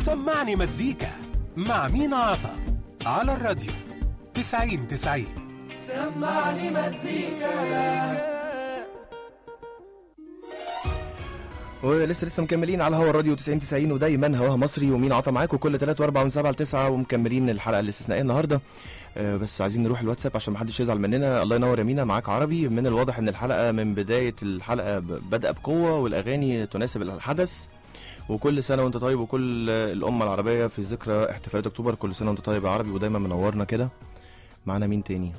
سمعني مزيكا مع مينا عطا على الراديو 90 90 سمعني مزيكا ولسه لسه مكملين على هوا الراديو 90 90 ودايما هواها مصري ومين عطا معاكم كل 3 و4 من 7 ل 9 ومكملين الحلقه الاستثنائيه النهارده آه، بس عايزين نروح الواتساب عشان ما حدش يزعل مننا الله ينور يا مينا معاك عربي من الواضح ان الحلقه من بدايه الحلقه ب- بادئه بقوه والاغاني تناسب الحدث وكل سنه وانت طيب وكل الامه العربيه في ذكرى احتفالات اكتوبر كل سنه وانت طيب يا عربي ودايما منورنا كده معانا مين تاني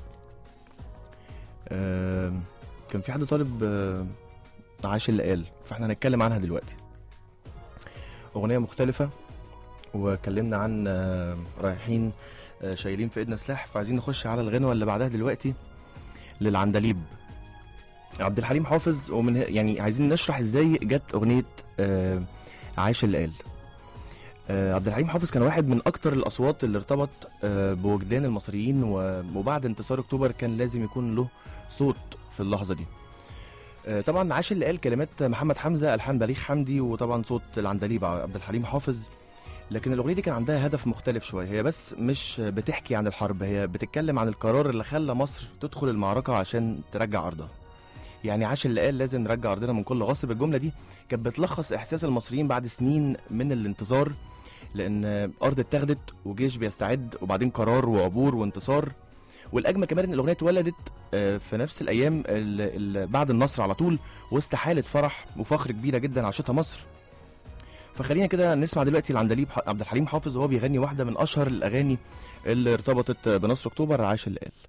آه كان في حد طالب آه عاش اللي قال فاحنا هنتكلم عنها دلوقتي اغنيه مختلفه وكلمنا عن آه، رايحين آه، شايلين في ايدنا سلاح فعايزين نخش على الغنوه اللي بعدها دلوقتي للعندليب عبد الحليم حافظ ومن ه- يعني عايزين نشرح ازاي جت اغنيه آه، عاش اللي قال آه، عبد الحليم حافظ كان واحد من اكتر الاصوات اللي ارتبط آه، بوجدان المصريين و- وبعد انتصار اكتوبر كان لازم يكون له صوت في اللحظه دي آه، طبعا عاش اللي قال كلمات محمد حمزه الحان بليغ حمدي وطبعا صوت العندليب عبد الحليم حافظ لكن الاغنيه دي كان عندها هدف مختلف شويه هي بس مش بتحكي عن الحرب هي بتتكلم عن القرار اللي خلى مصر تدخل المعركه عشان ترجع ارضها يعني عاش اللي قال لازم نرجع ارضنا من كل غاصب الجمله دي كانت بتلخص احساس المصريين بعد سنين من الانتظار لان ارض اتاخدت وجيش بيستعد وبعدين قرار وعبور وانتصار والاجمل كمان ان الاغنيه اتولدت آه، في نفس الايام ال- ال- بعد النصر على طول وسط حاله فرح وفخر كبيره جدا عاشتها مصر فخلينا كده نسمع دلوقتي العندليب ح- عبد الحليم حافظ وهو بيغني واحده من اشهر الاغاني اللي ارتبطت بنصر اكتوبر عاش اللي قال